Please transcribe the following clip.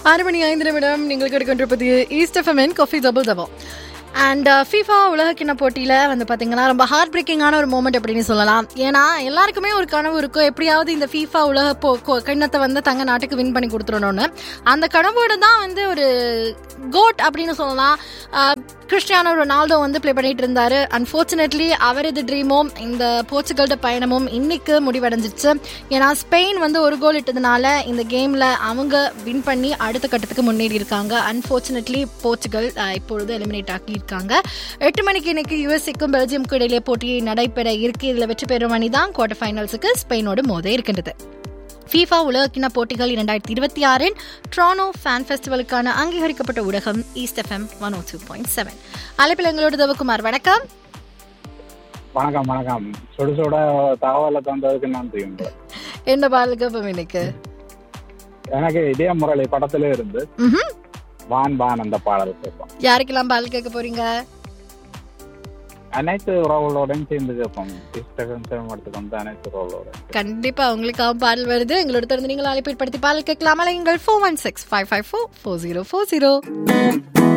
ஆறு மணி ஐந்து நிமிடம் நீங்கள் கேட்டுக்கொண்டிருப்பது ஈஸ்ட் எஃப்எம்என் காஃபி டபுள் டபோ அண்ட் ஃபீஃபா உலகக்கிண போட்டியில் வந்து பார்த்தீங்கன்னா ரொம்ப ஹார்ட் பிரேக்கிங்கான ஒரு மூமெண்ட் அப்படின்னு சொல்லலாம் ஏன்னா எல்லாருக்குமே ஒரு கனவு இருக்கும் எப்படியாவது இந்த ஃபீஃபா உலக போ கொ- கிண்ணத்தை வந்து தங்க நாட்டுக்கு வின் பண்ணி கொடுத்துடணும்னு அந்த கனவோட தான் வந்து ஒரு கோட் அப்படின்னு சொல்லலாம் ஆஹ், கிறிஸ்டியானோ ரொனால்டோ வந்து ப்ளே பண்ணிட்டு இருந்தாரு அன்ஃபார்ச்சுனேட்லி அவரது ட்ரீமும் இந்த போர்ச்சுகல்ட பயணமும் இன்னைக்கு முடிவடைஞ்சிச்சு ஏன்னா ஸ்பெயின் வந்து ஒரு கோல் இட்டதுனால இந்த கேம்ல அவங்க வின் பண்ணி அடுத்த கட்டத்துக்கு முன்னேறி இருக்காங்க அன்ஃபார்ச்சுனேட்லி போர்ச்சுகல் ஆஹ், இப்பொழுது எலிமினேட் ஆகி இருக்காங்க எட்டு மணிக்கு இன்னைக்கு யுஎஸ்ஏக்கும் பெல்ஜியமுக்கும் இடையிலே போட்டி நடைபெற இருக்கு இதுல வெற்றி பெறும் அணி தான் குவார்டர் ஃபைனல்ஸுக்கு ஸ்பெயினோடு மோத இருக்கின்றது ஃபீஃபா உலகக்கிண போட்டிகள் இரண்டாயிரத்தி இருபத்தி ஆறின் ட்ரானோ ஃபேன் ஃபெஸ்டிவலுக்கான அங்கீகரிக்கப்பட்ட ஊடகம் east FM one oh two point seven அழைப்பில் எங்களோட தவக்குமார் வணக்கம் வணக்கம் வணக்கம் சுடு சுட தகவலை தந்ததுக்கு நன்றி உண்டு. என்ன பாடலுக்கு இப்போ இன்னைக்கு எனக்கு இதே முரளி படத்துல இருந்து ம்ஹும். வான் வான் அந்த பாடல் கேட்போம் யாருக்கெல்லாம் பாடல் கேட்க போறீங்க அனைத்து உறவுகளோடையும் சேர்ந்து கேட்போம் இஷ்டகம் எடுத்துக்கு வந்து அனைத்து உறவுகளோட கண்டிப்பா உங்களுக்காக பாடல் வருது எங்களோட தொடர்ந்து நீங்கள் அழைப்பு ஏற்படுத்தி பாடல் கேட்கலாம் எங்கள் four one six five five four four zero four zero